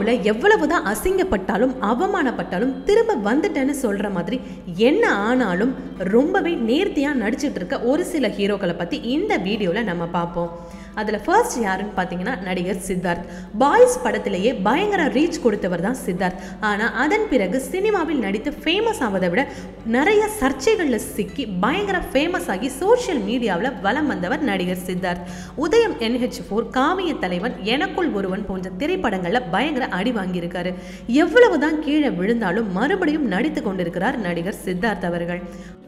சினிமாவில் எவ்வளவுதான் அசிங்கப்பட்டாலும் அவமானப்பட்டாலும் திரும்ப வந்துட்டேன்னு சொல்ற மாதிரி என்ன ஆனாலும் ரொம்பவே நேர்த்தியாக நடிச்சிட்டு இருக்க ஒரு சில ஹீரோக்களை பற்றி இந்த வீடியோவில் நம்ம பார்ப்போம் அதில் ஃபர்ஸ்ட் யாருன்னு பார்த்தீங்கன்னா நடிகர் சித்தார்த் பாய்ஸ் படத்திலேயே பயங்கர ரீச் கொடுத்தவர் தான் சித்தார்த் ஆனால் அதன் பிறகு சினிமாவில் நடித்து ஃபேமஸ் ஆவதை விட நிறைய சர்ச்சைகளில் சிக்கி பயங்கர ஃபேமஸ் ஆகி சோஷியல் மீடியாவில் வலம் வந்தவர் நடிகர் சித்தார்த் உதயம் என்ஹெச் ஃபோர் காவிய தலைவன் எனக்குள் ஒருவன் போன்ற திரைப்படங்களில் பயங்கர அடி வாங்கியிருக்காரு எவ்வளவுதான் கீழே விழுந்தாலும் மறுபடியும் நடித்து கொண்டிருக்கிறார் நடிகர் சித்தார்த் அவர்கள்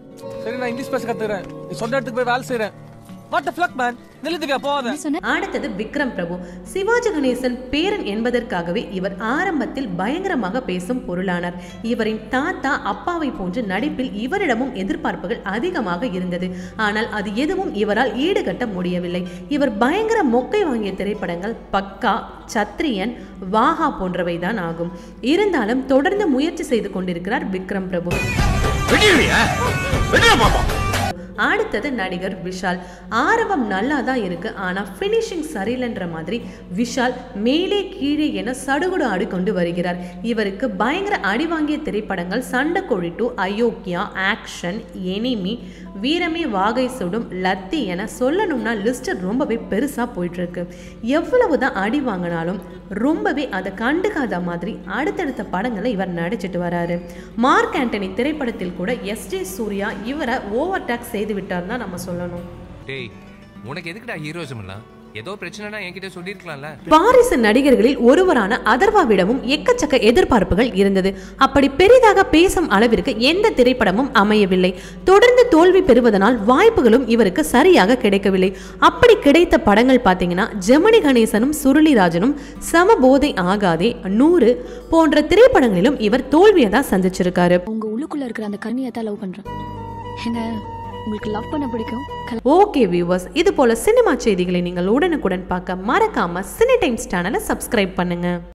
சரி நான் இங்கிலீஷ் பேச கத்துக்கிறேன் நீ சொன்ன இடத்துக்கு போய் வேலை செய்யறேன் வாட் ஃபிளக் மேன் நிலுத்துக்க போகாத அடுத்தது விக்ரம் பிரபு சிவாஜி கணேசன் பேரன் என்பதற்காகவே இவர் ஆரம்பத்தில் பயங்கரமாக பேசும் பொருளானார் இவரின் தாத்தா அப்பாவை போன்று நடிப்பில் இவரிடமும் எதிர்பார்ப்புகள் அதிகமாக இருந்தது ஆனால் அது எதுவும் இவரால் ஈடுகட்ட முடியவில்லை இவர் பயங்கர மொக்கை வாங்கிய திரைப்படங்கள் பக்கா சத்ரியன் வாஹா போன்றவை தான் ஆகும் இருந்தாலும் தொடர்ந்து முயற்சி செய்து கொண்டிருக்கிறார் விக்ரம் பிரபு வெட்டிடுவியா வெட்டிட பாப்போம் அடுத்தது நடிகர் விஷால் ஆரம்பம் நல்லா தான் இருக்கு ஆனா ஃபினிஷிங் சரியில்லைன்ற மாதிரி விஷால் மேலே கீழே என சடுகுடு ஆடிக்கொண்டு வருகிறார் இவருக்கு பயங்கர அடி வாங்கிய திரைப்படங்கள் Sandakozhi two Ayogya Action Enemy Veerame Vaagai Soodum lathi என சொல்லணும்னா லிஸ்ட் ரொம்பவே பெருசா போயிட்டு இருக்கு எவ்வளவு தான் அடி வாங்கினாலும் ரொம்பவே அதை கண்டுக்காத மாதிரி அடுத்தடுத்த படங்களை இவர் நடிச்சிட்டு வராரு மார்க் ஆண்டனி திரைப்படத்தில் கூட எஸ் ஜே சூர்யா இவரை ஓவர்டேக் செய்து விட்டார் தான் நம்ம சொல்லணும் டேய் உனக்கு எதுக்குடா ஹீரோயிசம் எல்லாம் ஏதோ பிரச்சனைனா என்கிட்ட சொல்லியிருக்கலாம்ல வாரிசு நடிகர்களில் ஒருவரான அதர்வாவிடமும் எக்கச்சக்க எதிர்பார்ப்புகள் இருந்தது அப்படி பெரிதாக பேசும் அளவிற்கு எந்த திரைப்படமும் அமையவில்லை தொடர்ந்து தோல்வி பெறுவதனால் வாய்ப்புகளும் இவருக்கு சரியாக கிடைக்கவில்லை அப்படி கிடைத்த படங்கள் பார்த்தீங்கன்னா ஜெமினி கணேசனும் சுருளிராஜனும் சமபோதை ஆகாதே நூறு போன்ற திரைப்படங்களிலும் இவர் தோல்வியை தான் சந்திச்சிருக்காரு உங்க உள்ளுக்குள்ள இருக்கிற அந்த கண்ணியை தான் லவ் பண்றேன் என்ன உங்களுக்கு லவ் பண்ண பிடிக்கும் கல்- ஓகே வியூவர்ஸ் இது போல சினிமா செய்திகளை நீங்கள் உடனுக்குடன் பார்க்க மறக்காம சினி டைம்ஸ் சேனலை சப்ஸ்கிரைப் பண்ணுங்க